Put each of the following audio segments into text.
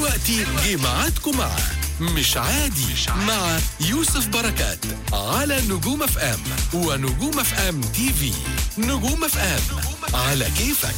دلوقتي جه ميعادكم مع مش عادي مع يوسف بركات على نجوم اف ام ونجوم اف ام تي في نجوم اف ام على كيفك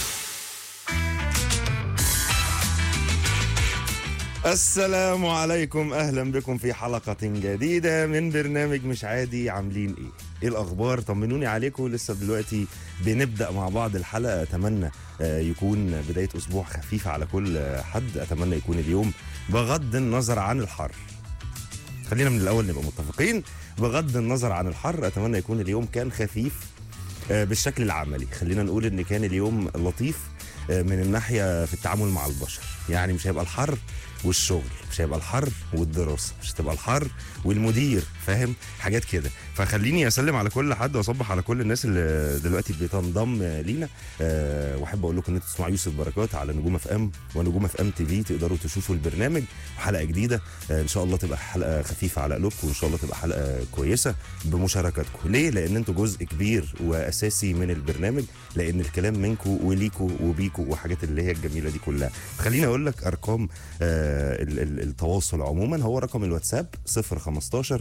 السلام عليكم اهلا بكم في حلقة جديدة من برنامج مش عادي عاملين ايه؟ ايه الاخبار؟ طمنوني عليكم لسه دلوقتي بنبدا مع بعض الحلقة اتمنى آه، يكون بداية اسبوع خفيف على كل آه، حد اتمنى يكون اليوم بغض النظر عن الحر خلينا من الاول نبقى متفقين بغض النظر عن الحر اتمنى يكون اليوم كان خفيف آه، بالشكل العملي خلينا نقول ان كان اليوم لطيف آه، من الناحيه في التعامل مع البشر يعني مش هيبقى الحر والشغل مش هيبقى الحر والدراسه مش هتبقى الحر والمدير فاهم حاجات كده فخليني اسلم على كل حد واصبح على كل الناس اللي دلوقتي بتنضم لينا أه واحب اقول لكم ان انتوا تسمعوا يوسف بركات على نجوم اف ام ونجوم اف ام تي في تقدروا تشوفوا البرنامج وحلقه جديده أه ان شاء الله تبقى حلقه خفيفه على قلوبكم وان شاء الله تبقى حلقه كويسه بمشاركاتكم ليه لان انتوا جزء كبير واساسي من البرنامج لان الكلام منكم وليكوا وبيكوا وحاجات اللي هي الجميله دي كلها خليني اقول لك ارقام آه ال- ال- التواصل عموما هو رقم الواتساب 015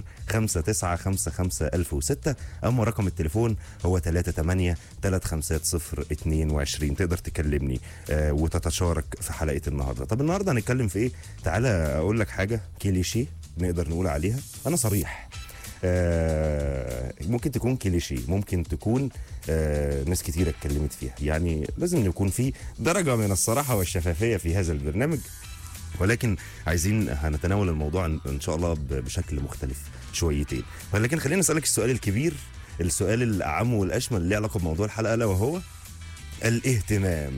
5955 1006 اما رقم التليفون هو 38 350 22 تقدر تكلمني آه وتتشارك في حلقه النهارده طب النهارده هنتكلم في ايه تعالى اقول لك حاجه كليشيه نقدر نقول عليها انا صريح آه، ممكن تكون كليشيه ممكن تكون آه، ناس كتيرة اتكلمت فيها يعني لازم يكون في درجة من الصراحة والشفافية في هذا البرنامج ولكن عايزين هنتناول الموضوع ان إن شاء الله ب- بشكل مختلف شويتين ولكن خلينا اسالك السؤال الكبير السؤال الاعم والاشمل اللي له علاقه بموضوع الحلقه الا وهو الاهتمام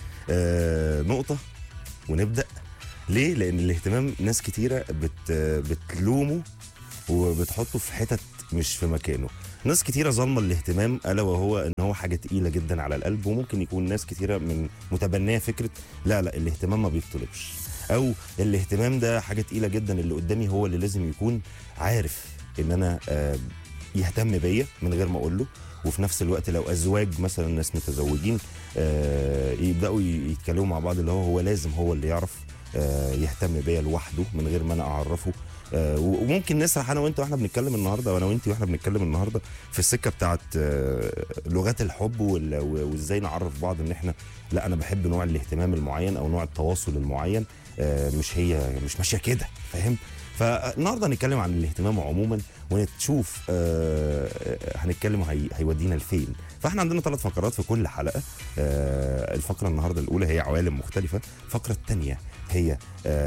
آه نقطه ونبدا ليه لان الاهتمام ناس كتيره بت بتلومه وبتحطه في حتت مش في مكانه ناس كتيرة ظالمة الاهتمام ألا وهو إن هو حاجة تقيلة جدا على القلب وممكن يكون ناس كتيرة من متبنية فكرة لا لا الاهتمام ما بيطلبش أو الاهتمام ده حاجة تقيلة جدا اللي قدامي هو اللي لازم يكون عارف إن أنا آه، يهتم بيا من غير ما أقول له وفي نفس الوقت لو ازواج مثلا ناس متزوجين آه، يبداوا ي- يتكلموا مع بعض اللي هو هو لازم هو اللي يعرف آه، يهتم بيا لوحده من غير ما انا اعرفه آه، و- وممكن نسرح انا وانت واحنا بنتكلم النهارده وانا وانت واحنا بنتكلم النهارده في السكه بتاعت آه، لغات الحب وال- و- وازاي نعرف بعض ان احنا لا انا بحب نوع الاهتمام المعين او نوع التواصل المعين آه، مش هي مش ماشيه كده فاهم فالنهارده هنتكلم عن الاهتمام عموما ونشوف آه، آه، هنتكلم هي هيودينا لفين فاحنا عندنا ثلاث فقرات في كل حلقه آه، الفقره النهارده الاولى هي عوالم مختلفه الفقره الثانيه هي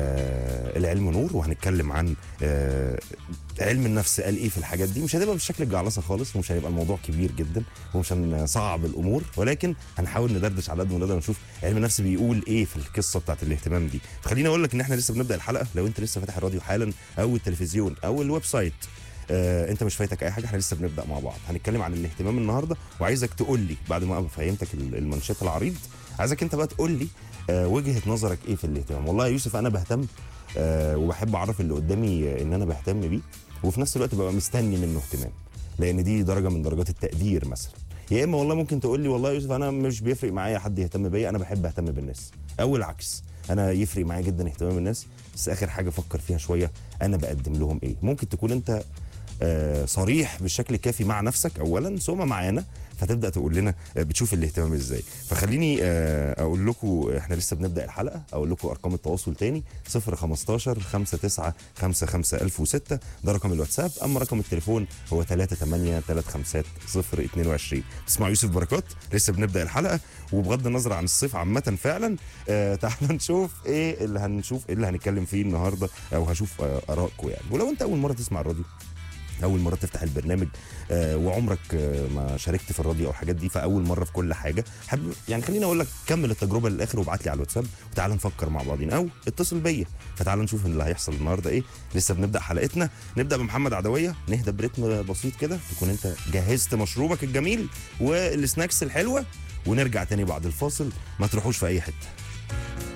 آه، العلم نور وهنتكلم عن آه، علم النفس قال ايه في الحاجات دي مش هتبقى بالشكل الجعلصه خالص ومش هيبقى الموضوع كبير جدا ومش هنصعب الامور ولكن هنحاول ندردش على قد ما نقدر نشوف علم النفس بيقول ايه في القصه بتاعت الاهتمام دي فخليني اقول لك ان احنا لسه بنبدا الحلقه لو انت لسه فاتح الراديو حالا او التلفزيون او الويب سايت آه انت مش فايتك اي حاجه احنا لسه بنبدا مع بعض هنتكلم عن الاهتمام النهارده وعايزك تقول لي بعد ما ابقى فهمتك ال- المنشط العريض عايزك انت بقى تقول لي آه وجهه نظرك ايه في الاهتمام والله يا يوسف انا بهتم آه وبحب اعرف اللي قدامي آه، ان انا بهتم بيه وفي نفس الوقت ببقى مستني منه اهتمام لان دي درجه من درجات التقدير مثلا يا اما والله ممكن تقول لي والله يا يوسف انا مش بيفرق معايا حد يهتم بيا انا بحب اهتم بالناس او العكس انا يفرق معايا جدا اهتمام الناس بس اخر حاجه فكر فيها شويه انا بقدم لهم ايه ممكن تكون انت آه، صريح بالشكل الكافي مع نفسك اولا ثم معانا فتبدا تقول لنا آه، بتشوف الاهتمام ازاي فخليني آه، اقول لكم احنا لسه بنبدا الحلقه اقول لكم ارقام التواصل تاني 015 59 55 1006 ده رقم الواتساب اما رقم التليفون هو 38 35 022 تسمع يوسف بركات لسه بنبدا الحلقه وبغض النظر عن الصيف عامه فعلا آه تعالوا نشوف ايه اللي هنشوف ايه اللي هنتكلم فيه النهارده او هشوف آه ارائكم يعني ولو انت اول مره تسمع الراديو اول مره تفتح البرنامج آه وعمرك آه ما شاركت في الراديو او الحاجات دي فاول مره في كل حاجه حابب يعني خليني اقول لك كمل التجربه للاخر وابعت لي على الواتساب وتعالى نفكر مع بعضين او اتصل بيا فتعالى نشوف اللي هيحصل النهارده ايه لسه بنبدا حلقتنا نبدا بمحمد عدويه نهدى برتم بسيط كده تكون انت جهزت مشروبك الجميل والسناكس الحلوه ونرجع تاني بعد الفاصل ما تروحوش في اي حته